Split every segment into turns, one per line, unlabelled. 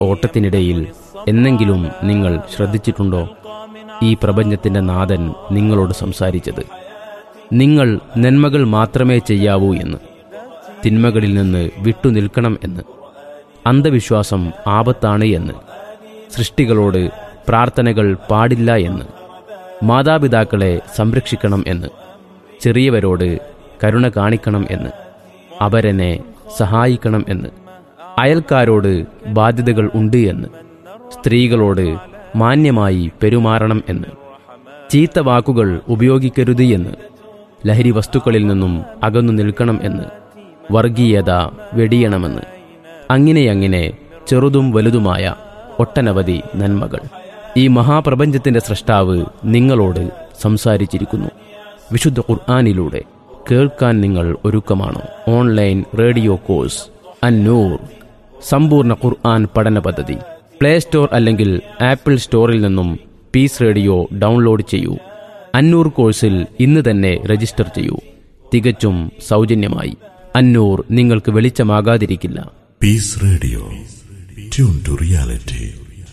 ഓട്ടത്തിനിടയിൽ എന്നെങ്കിലും നിങ്ങൾ ശ്രദ്ധിച്ചിട്ടുണ്ടോ ഈ പ്രപഞ്ചത്തിന്റെ നാഥൻ നിങ്ങളോട് സംസാരിച്ചത് നിങ്ങൾ നന്മകൾ മാത്രമേ ചെയ്യാവൂ എന്ന് തിന്മകളിൽ നിന്ന് വിട്ടുനിൽക്കണം എന്ന് അന്ധവിശ്വാസം ആപത്താണ് എന്ന് സൃഷ്ടികളോട് പ്രാർത്ഥനകൾ പാടില്ല എന്ന് മാതാപിതാക്കളെ സംരക്ഷിക്കണം എന്ന് ചെറിയവരോട് കരുണ കാണിക്കണം എന്ന് അവരെന്നെ സഹായിക്കണം എന്ന് അയൽക്കാരോട് ബാധ്യതകൾ ഉണ്ട് എന്ന് സ്ത്രീകളോട് മാന്യമായി പെരുമാറണം എന്ന് ചീത്ത വാക്കുകൾ ഉപയോഗിക്കരുത് എന്ന് ലഹരി വസ്തുക്കളിൽ നിന്നും അകന്നു നിൽക്കണം എന്ന് വർഗീയത വെടിയണമെന്ന് അങ്ങനെ അങ്ങനെ ചെറുതും വലുതുമായ ഒട്ടനവധി നന്മകൾ ഈ മഹാപ്രപഞ്ചത്തിന്റെ സൃഷ്ടാവ് നിങ്ങളോട് സംസാരിച്ചിരിക്കുന്നു വിശുദ്ധ ഖുർആാനിലൂടെ കേൾക്കാൻ നിങ്ങൾ ഒരുക്കമാണോ ഓൺലൈൻ റേഡിയോ കോഴ്സ് അന്നൂർ സമ്പൂർണ്ണ ഖുർആൻ പഠന പദ്ധതി പ്ലേ സ്റ്റോർ അല്ലെങ്കിൽ ആപ്പിൾ സ്റ്റോറിൽ നിന്നും പീസ് റേഡിയോ ഡൗൺലോഡ് ചെയ്യൂ അന്നൂർ കോഴ്സിൽ ഇന്ന് തന്നെ രജിസ്റ്റർ ചെയ്യൂ തികച്ചും സൗജന്യമായി അന്നൂർ നിങ്ങൾക്ക് വെളിച്ചമാകാതിരിക്കില്ല
peace radio tune to reality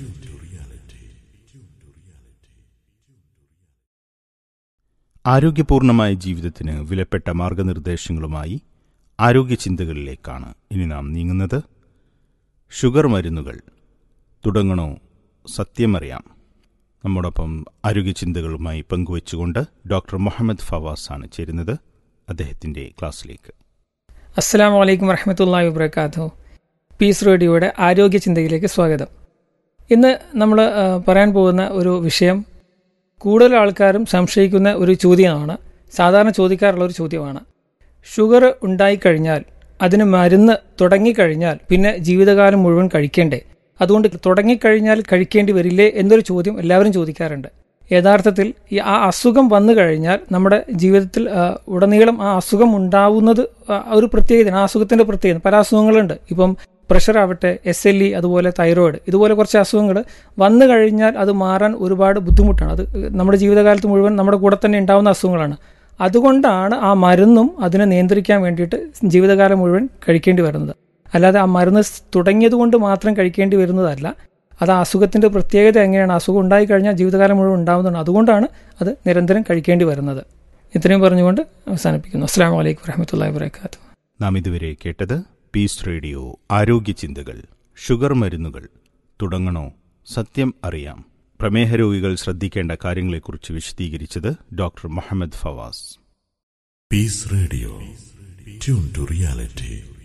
ആരോഗ്യപൂർണമായ ജീവിതത്തിന് വിലപ്പെട്ട മാർഗനിർദ്ദേശങ്ങളുമായി ആരോഗ്യ ചിന്തകളിലേക്കാണ് ഇനി നാം നീങ്ങുന്നത് ഷുഗർ മരുന്നുകൾ തുടങ്ങണോ സത്യമറിയാം നമ്മോടൊപ്പം ആരോഗ്യ ചിന്തകളുമായി പങ്കുവച്ചുകൊണ്ട് ഡോക്ടർ മുഹമ്മദ് ഫവാസ് ആണ് ചേരുന്നത് അദ്ദേഹത്തിന്റെ ക്ലാസ്സിലേക്ക്
അസ്സാം വലൈക്കും വറഹമത്തല്ലാ വബർക്കാത്തു പീസ് റേഡിയോയുടെ ആരോഗ്യ ചിന്തയിലേക്ക് സ്വാഗതം ഇന്ന് നമ്മൾ പറയാൻ പോകുന്ന ഒരു വിഷയം കൂടുതൽ ആൾക്കാരും സംശയിക്കുന്ന ഒരു ചോദ്യമാണ് സാധാരണ ചോദിക്കാറുള്ള ഒരു ചോദ്യമാണ് ഷുഗർ ഉണ്ടായിക്കഴിഞ്ഞാൽ അതിന് മരുന്ന് തുടങ്ങിക്കഴിഞ്ഞാൽ പിന്നെ ജീവിതകാലം മുഴുവൻ കഴിക്കേണ്ടേ അതുകൊണ്ട് തുടങ്ങിക്കഴിഞ്ഞാൽ കഴിക്കേണ്ടി വരില്ലേ എന്നൊരു ചോദ്യം എല്ലാവരും ചോദിക്കാറുണ്ട് യഥാർത്ഥത്തിൽ ഈ ആ അസുഖം വന്നു കഴിഞ്ഞാൽ നമ്മുടെ ജീവിതത്തിൽ ആ, ഉടനീളം ആ അസുഖം ഉണ്ടാവുന്നത് ആ, ഒരു പ്രത്യേകതയാണ് ആ അസുഖത്തിന്റെ പ്രത്യേകത പല അസുഖങ്ങളുണ്ട് ഇപ്പം പ്രഷർ ആവട്ടെ എസ് എൽ ഇ അതുപോലെ തൈറോയിഡ് ഇതുപോലെ കുറച്ച് അസുഖങ്ങൾ വന്നു കഴിഞ്ഞാൽ അത് മാറാൻ ഒരുപാട് ബുദ്ധിമുട്ടാണ് അത് നമ്മുടെ ജീവിതകാലത്ത് മുഴുവൻ നമ്മുടെ കൂടെ തന്നെ ഉണ്ടാവുന്ന അസുഖങ്ങളാണ് അതുകൊണ്ടാണ് ആ മരുന്നും അതിനെ നിയന്ത്രിക്കാൻ വേണ്ടിയിട്ട് ജീവിതകാലം മുഴുവൻ കഴിക്കേണ്ടി വരുന്നത് അല്ലാതെ ആ മരുന്ന് സ് തുടങ്ങിയത് കൊണ്ട് മാത്രം കഴിക്കേണ്ടി വരുന്നതല്ല അത് ആ അസുഖത്തിന്റെ പ്രത്യേകത എങ്ങനെയാണ് അസുഖം ഉണ്ടായിക്കഴിഞ്ഞാൽ ജീവിതകാലം മുഴുവൻ ഉണ്ടാവുന്നതാണ് അതുകൊണ്ടാണ് അത് നിരന്തരം കഴിക്കേണ്ടി വരുന്നത് ഇത്രയും പറഞ്ഞുകൊണ്ട് അവസാനിപ്പിക്കുന്നു അസ്സാം വലൈക്കും വരഹമത്തല്ലാ വാത്തു
നാം ഇതുവരെ കേട്ടത് പീസ് റേഡിയോ ആരോഗ്യ ചിന്തകൾ ഷുഗർ മരുന്നുകൾ തുടങ്ങണോ സത്യം അറിയാം പ്രമേഹ രോഗികൾ ശ്രദ്ധിക്കേണ്ട കാര്യങ്ങളെക്കുറിച്ച് വിശദീകരിച്ചത് doctor Muhammad Fawaz
peace radio tune to reality